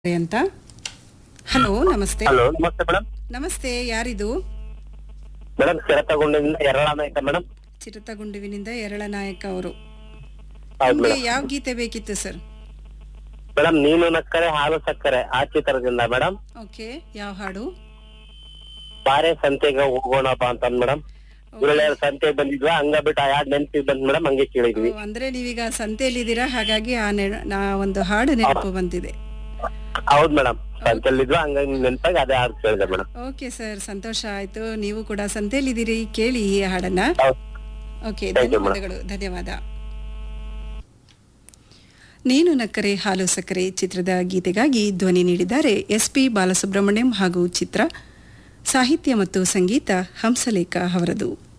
ಅಂತ ಹಲೋ ನಮಸ್ತೆ ಹಲೋ ನಮಸ್ತೆ ಮೇಡಮ್ ನಮಸ್ತೆ ಯಾರಿದು ಮೇಡಮ್ ಚಿರತಗೊಂಡಿಂದ ಎರಡಾನ ಐತೆ ಮೇಡಮ್ ಚಿರತಗುಂಡುವಿನಿಂದ ಎರಳನಾಯಕ ಅವರು ಹೌದು ನಿಮ್ಗೆ ಮೇಡಮ್ ಯಾವ ಗೀತೆ ಬೇಕಿತ್ತು ಸರ್ ಮೇಡಮ್ ನೀನು ನಕ್ಕರೆ ಹಾಲು ಸಕ್ಕರೆ ಆ ಚಿತ್ರದಿಂದ ಮೇಡಮ್ ಓಕೆ ಯಾವ ಹಾಡು ಬಾರೆ ಸಂತೆಗೆ ಹೋಗೋಣಪ್ಪ ಅಂತ ಮೇಡಮ್ ಒಳ್ಳೆ ಸಂತೆ ಬಂದಿದ್ವಾ ಹಂಗ ಬಿಟ್ಟು ಆ ಯಾಡ್ ನೆನ್ಪಿಗೆ ಬಂದ್ ಮೇಡಮ್ ಹಂಗೆ ಕೇಳಿದ್ವಿ ಓ, ಅಂದ್ರೆ ನೀವೀಗ ಸಂತೆಯಲ್ಲಿದ್ದೀರಾ ಹಾಗಾಗಿ ಆ ನೆನ- ನಾ ಒಂದು ಹಾಡು ನೆನಪು ಬಂದಿದೆ ಹೌದ್ ಮೇಡಮ್ ಸಂತೆಯಲ್ಲಿದ್ವಾ ಹಂಗಾಗಿ ನೆನ್ಪಾಗಿ ಅದೇ ಹಾಡು ಕೇಳಿದೆ ಮೇಡಮ್ ಓಕೆ ಸರ್ ಸಂತೋಷ ಆಯ್ತು ನೀವು ಕೂಡ ಸಂತೆಯಲ್ಲಿದ್ದೀರಿ ಕೇಳಿ ಈ ಹಾಡನ್ನ ಓಕೆ Thank you, madam. ಧನ್ಯವಾದಗಳು ಧನ್ಯವಾದ ನೀನು ನಕ್ಕರೆ ಹಾಲು ಸಕ್ಕರೆ ಚಿತ್ರದ ಗೀತೆಗಾಗಿ ಧ್ವನಿ ನೀಡಿದ್ದಾರೆ ಎಸ್ ಪಿ ಬಾಲಸುಬ್ರಹ್ಮಣ್ಯಂ ಹಾಗೂ ಚಿತ್ರ ಸಾಹಿತ್ಯ ಮತ್ತು ಸಂಗೀತ ಹಂಸಲೇಖ ಅವರದು